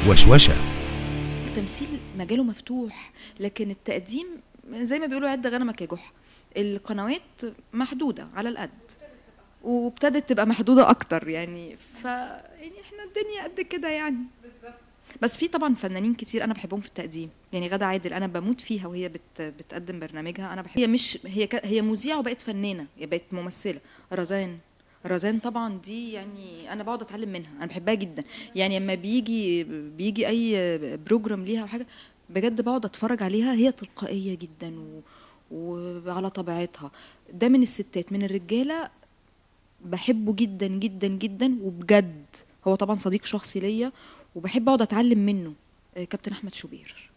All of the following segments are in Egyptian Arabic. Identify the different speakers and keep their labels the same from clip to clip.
Speaker 1: وشوشة
Speaker 2: التمثيل مجاله مفتوح لكن التقديم زي ما بيقولوا عد غنمك يا جحا القنوات محدوده على القد وابتدت تبقى محدوده اكتر يعني ف يعني احنا الدنيا قد كده يعني بس في طبعا فنانين كتير انا بحبهم في التقديم يعني غادة عادل انا بموت فيها وهي بت بتقدم برنامجها انا بحب هي مش هي ك... هي مذيعه وبقت فنانه هي بقت ممثله رزان رزان طبعا دي يعني انا بقعد اتعلم منها انا بحبها جدا يعني لما بيجي بيجي اي بروجرام ليها او حاجه بجد بقعد اتفرج عليها هي تلقائيه جدا و... وعلى طبيعتها ده من الستات من الرجاله بحبه جدا جدا جدا وبجد هو طبعا صديق شخصي ليا وبحب اقعد اتعلم منه آه، كابتن احمد شوبير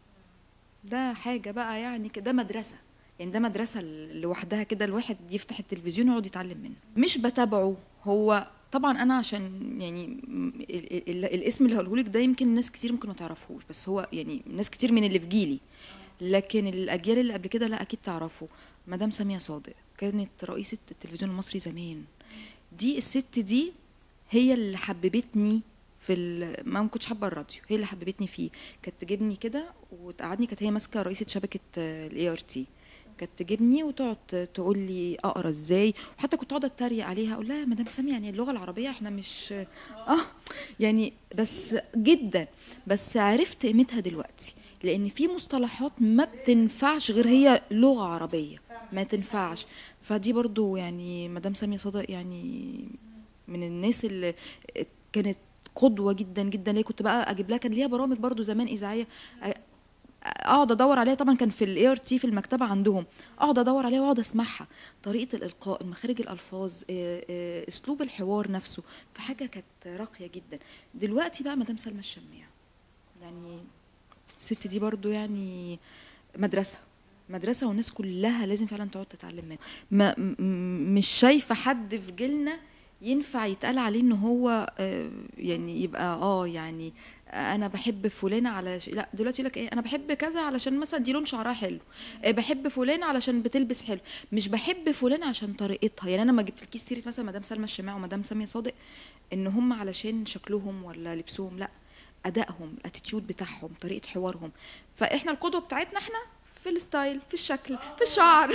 Speaker 2: ده حاجه بقى يعني كده مدرسه يعني ده مدرسه لوحدها كده الواحد يفتح التلفزيون ويقعد يتعلم منه مش بتابعه هو طبعا انا عشان يعني م- ال- ال- الاسم اللي هقوله لك ده يمكن ناس كتير ممكن ما تعرفوش بس هو يعني ناس كتير من اللي في جيلي لكن الاجيال اللي قبل كده لا اكيد تعرفوا مدام ساميه صادق كانت رئيسه التلفزيون المصري زمان دي الست دي هي اللي حببتني في ال- ما كنتش حابه الراديو هي اللي حببتني فيه كانت تجيبني كده وتقعدني كانت هي ماسكه رئيسه شبكه الاي ار تي كانت تجيبني وتقعد تقول لي اقرا ازاي وحتى كنت اقعد اتريق عليها اقول لها يا مدام سامي يعني اللغه العربيه احنا مش اه يعني بس جدا بس عرفت قيمتها دلوقتي لان في مصطلحات ما بتنفعش غير هي لغه عربيه ما تنفعش فدي برضو يعني مدام ساميه صادق يعني من الناس اللي كانت قدوه جدا جدا ليا كنت بقى اجيب لها كان ليها برامج برضو زمان اذاعيه أ- اقعد ادور عليها طبعا كان في الاي ار تي في المكتبه عندهم اقعد ادور عليها واقعد اسمعها طريقه الالقاء مخارج الالفاظ آه، آه، اسلوب الحوار نفسه فحاجه كانت راقيه جدا دلوقتي بقى مدام سلمى الشماع يعني الست دي برضو يعني مدرسه مدرسه والناس كلها لازم فعلا تقعد تتعلم منها ما م- م- مش شايفه حد في جيلنا ينفع يتقال عليه ان هو آه، يعني يبقى اه يعني انا بحب فلانه على ش... لا دلوقتي يقول لك ايه انا بحب كذا علشان مثلا دي لون شعرها حلو آه، بحب فلانه علشان بتلبس حلو مش بحب فلانه عشان طريقتها يعني انا ما جبتلكيش سيره مثلا مدام سلمى الشماع ومدام ساميه صادق ان هم علشان شكلهم ولا لبسهم لا ادائهم الاتيتيود بتاعهم طريقه حوارهم فاحنا القدوه بتاعتنا احنا في الستايل في الشكل في الشعر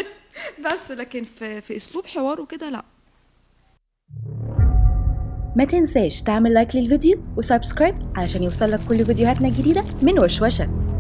Speaker 2: بس لكن في في اسلوب حوار وكده لا
Speaker 3: ما تنساش تعمل لايك للفيديو وسبسكرايب علشان يوصلك كل فيديوهاتنا الجديدة من وشوشة